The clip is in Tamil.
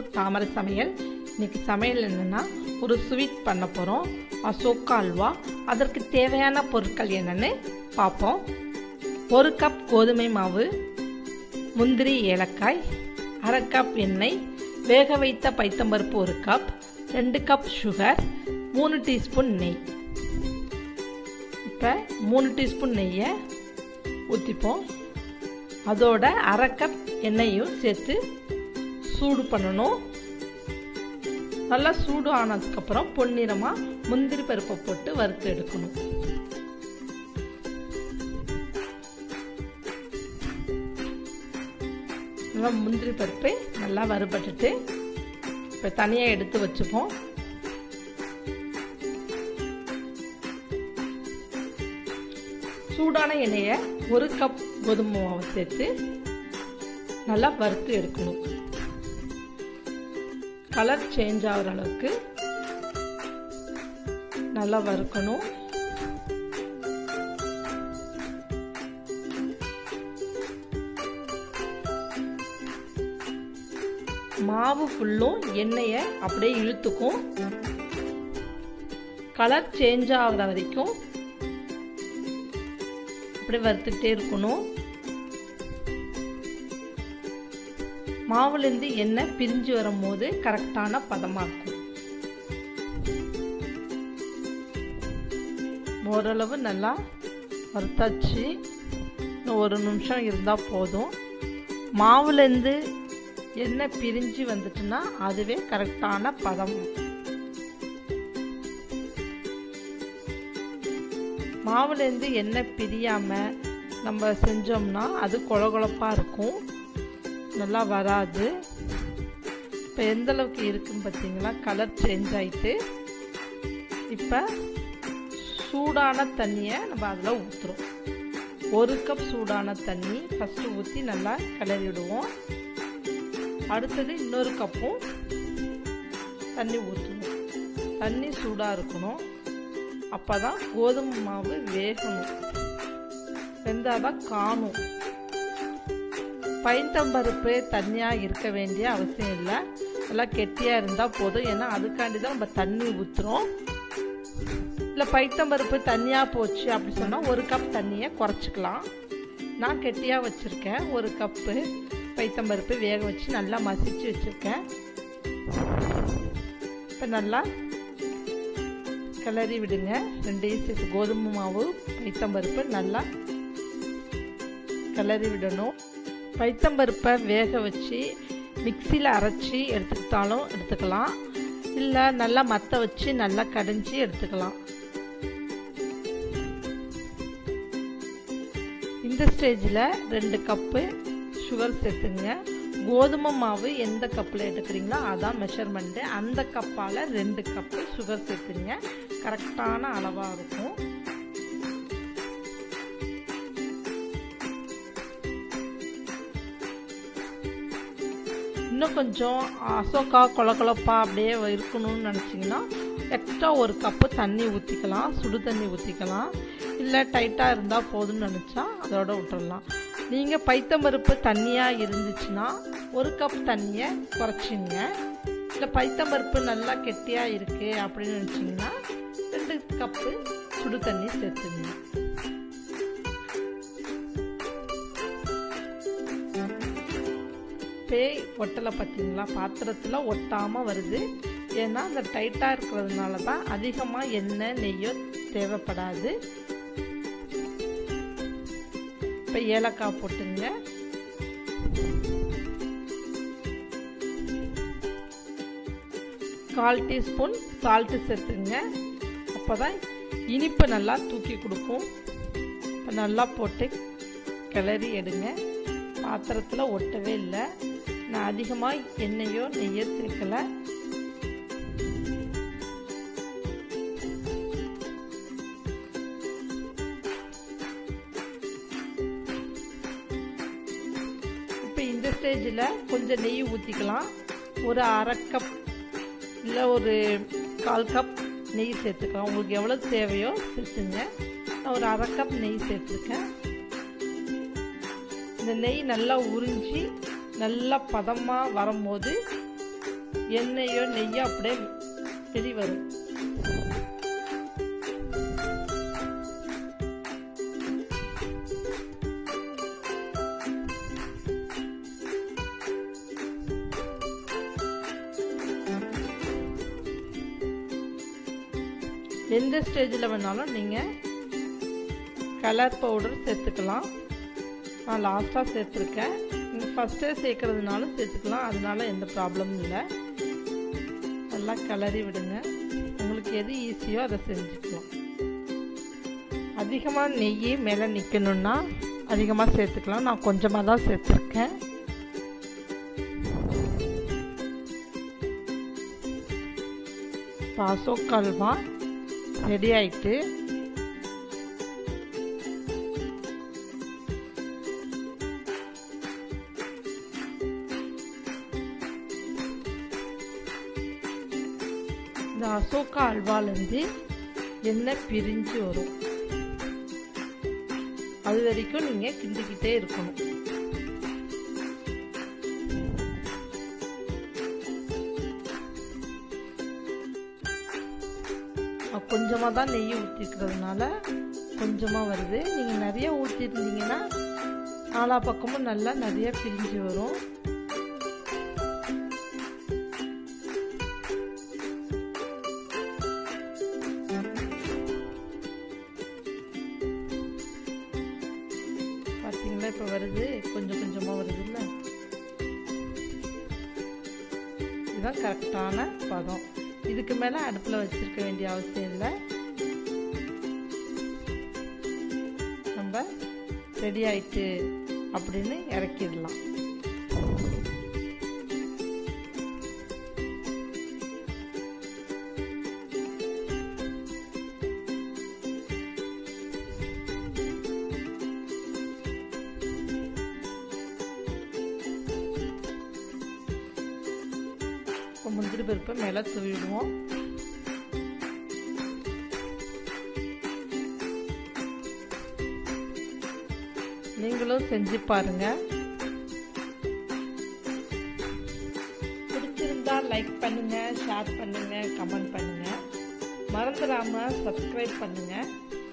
தாமரை சமையல் இன்னைக்கு சமையல் என்னென்னா ஒரு ஸ்வீட் பண்ண போகிறோம் அசோக் அல்வா அதற்கு தேவையான பொருட்கள் என்னென்னு பார்ப்போம் ஒரு கப் கோதுமை மாவு முந்திரி ஏலக்காய் அரை கப் எண்ணெய் வேக வைத்த பைத்தம்பருப்பு ஒரு கப் ரெண்டு கப் சுகர் மூணு டீஸ்பூன் நெய் இப்போ மூணு டீஸ்பூன் நெய்யை ஊற்றிப்போம் அதோட அரை கப் எண்ணெயும் சேர்த்து சூடு பண்ணணும் நல்லா சூடு ஆனதுக்கப்புறம் பொன்னிறமாக முந்திரி பருப்பை போட்டு வறுத்து எடுக்கணும் நல்லா முந்திரி பருப்பு நல்லா வறுபட்டுட்டு இப்போ தனியாக எடுத்து வச்சுப்போம் சூடான எண்ணெயை ஒரு கப் கோதுமை மாவு சேர்த்து நல்லா வறுத்து எடுக்கணும் கலர் சேஞ்ச் ஆகிற அளவுக்கு நல்லா வறுக்கணும் மாவு ஃபுல்லும் எண்ணெயை அப்படியே இழுத்துக்கும் கலர் சேஞ்ச் ஆகிற வரைக்கும் அப்படியே வறுத்துக்கிட்டே இருக்கணும் மாவுலேருந்து எண்ணெய் பிரிஞ்சு வரும்போது கரெக்டான பதமாக இருக்கும் ஓரளவு நல்லா வறுத்தாச்சு இன்னும் ஒரு நிமிஷம் இருந்தால் போதும் மாவுலேருந்து எண்ணெய் பிரிஞ்சு வந்துட்டுன்னா அதுவே கரெக்டான பதம் மாவுலேருந்து எண்ணெய் பிரியாமல் நம்ம செஞ்சோம்னா அது கொழகொழப்பாக இருக்கும் நல்லா வராது இப்போ எந்த அளவுக்கு இருக்குன்னு பார்த்தீங்களா கலர் சேஞ்ச் ஆகிட்டு இப்போ சூடான தண்ணியை நம்ம அதில் ஊற்றுறோம் ஒரு கப் சூடான தண்ணி ஃபஸ்ட்டு ஊற்றி நல்லா கிளறி விடுவோம் அடுத்தது இன்னொரு கப்பும் தண்ணி ஊற்றணும் தண்ணி சூடாக இருக்கணும் அப்போ தான் கோதுமை மாவு வேகணும் வெந்தாதான் காணும் பைத்தம்பருப்பு தண்ணியாக இருக்க வேண்டிய அவசியம் இல்லை நல்லா கெட்டியாக இருந்தால் போதும் ஏன்னா அதுக்காண்டி தான் நம்ம தண்ணி ஊற்றுறோம் இல்லை பைத்தம்பருப்பு தண்ணியாக போச்சு அப்படி சொன்னால் ஒரு கப் தண்ணியை குறைச்சிக்கலாம் நான் கெட்டியாக வச்சுருக்கேன் ஒரு கப்பு பைத்தம்பருப்பு வேக வச்சு நல்லா மசிச்சு வச்சுருக்கேன் இப்போ நல்லா கிளறி விடுங்க ரெண்டு சேர்த்து கோதுமை மாவு பைத்தம்பருப்பு நல்லா கிளறி விடணும் பைத்தம்பருப்பை வேக வச்சு மிக்சியில் அரைச்சி எடுத்துக்கிட்டாலும் எடுத்துக்கலாம் இல்லை நல்லா மற்ற வச்சு நல்லா கடைஞ்சி எடுத்துக்கலாம் இந்த ஸ்டேஜில் ரெண்டு கப்பு சுகர் சேர்த்துங்க கோதுமை மாவு எந்த கப்பில் எடுக்கிறீங்களோ அதான் மெஷர்மெண்ட்டு அந்த கப்பால் ரெண்டு கப்பு சுகர் சேர்த்துங்க கரெக்டான அளவாக இருக்கும் இன்னும் கொஞ்சம் அசோக்கா கொலக்கொலப்பா அப்படியே இருக்கணும்னு நினச்சிங்கன்னா எக்ஸ்ட்ரா ஒரு கப்பு தண்ணி ஊற்றிக்கலாம் சுடு தண்ணி ஊற்றிக்கலாம் இல்லை டைட்டாக இருந்தால் போதும்னு நினச்சா அதோட விட்டுடலாம் நீங்கள் பைத்தம்பருப்பு தண்ணியாக இருந்துச்சுன்னா ஒரு கப் தண்ணியை குறைச்சிங்க இல்லை பைத்தம்பருப்பு நல்லா கெட்டியாக இருக்குது அப்படின்னு நினச்சிங்கன்னா ரெண்டு கப்பு சுடு தண்ணி சேர்த்துங்க பேய் ஒட்டலை பார்த்தீங்களா பாத்திரத்தில் ஒட்டாமல் வருது ஏன்னா அந்த டைட்டாக இருக்கிறதுனால தான் அதிகமாக எண்ணெய் நெய்யோ தேவைப்படாது இப்போ ஏலக்காய் போட்டுங்க கால் டீஸ்பூன் சால்ட்டு சேர்த்துங்க அப்போ தான் இனிப்பு நல்லா தூக்கி கொடுக்கும் இப்போ நல்லா போட்டு கிளறி எடுங்க பாத்திரத்தில் ஒட்டவே இல்லை நான் அதிகமாக எண்ணெயோ நெய்யோ சேர்க்கலை இப்போ இந்த ஸ்டேஜில் கொஞ்சம் நெய் ஊற்றிக்கலாம் ஒரு அரை கப் இல்லை ஒரு கால் கப் நெய் சேர்த்துக்கலாம் உங்களுக்கு எவ்வளோ தேவையோ சேர்த்துங்க நான் ஒரு அரை கப் நெய் சேர்த்துருக்கேன் இந்த நெய் நல்லா உறிஞ்சி நல்லா பதமாக வரும்போது எண்ணெயோ நெய்யோ அப்படியே வெளி வரும் எந்த ஸ்டேஜில் வேணாலும் நீங்கள் கலர் பவுடர் சேர்த்துக்கலாம் நான் லாஸ்ட்டாக சேர்த்துருக்கேன் நீங்கள் ஃபஸ்ட்டே சேர்க்கறதுனாலும் சேர்த்துக்கலாம் அதனால எந்த ப்ராப்ளமும் இல்லை நல்லா கிளறி விடுங்க உங்களுக்கு எது ஈஸியோ அதை செஞ்சுக்கலாம் அதிகமாக நெய் மேலே நிற்கணுன்னா அதிகமாக சேர்த்துக்கலாம் நான் கொஞ்சமாக தான் சேர்த்துருக்கேன் பாசோக் அல்வா ரெடி ஆயிட்டு இந்த அசோகா அல்வாலேருந்து எண்ணெய் பிரிஞ்சு வரும் அது வரைக்கும் நீங்கள் கிண்டிக்கிட்டே இருக்கணும் கொஞ்சமாக தான் நெய் ஊற்றிக்கிறதுனால கொஞ்சமாக வருது நீங்கள் நிறைய ஊற்றிருந்தீங்கன்னா நாலா பக்கமும் நல்லா நிறைய பிரிஞ்சு வரும் பார்த்தீங்களா இப்போ வருது கொஞ்சம் கொஞ்சமாக வருது இல்லை இதுதான் கரெக்டான பதம் இதுக்கு மேலே அடுப்பில் வச்சிருக்க வேண்டிய அவசியம் இல்லை நம்ம ரெடி ஆயிட்டு அப்படின்னு இறக்கிடலாம் இப்போ முந்திரி பருப்பை மேலே தூவிடுவோம் நீங்களும் செஞ்சு பாருங்க பிடிச்சிருந்தா லைக் பண்ணுங்க ஷேர் பண்ணுங்க கமெண்ட் பண்ணுங்க மறந்துடாம சப்ஸ்கிரைப் பண்ணுங்க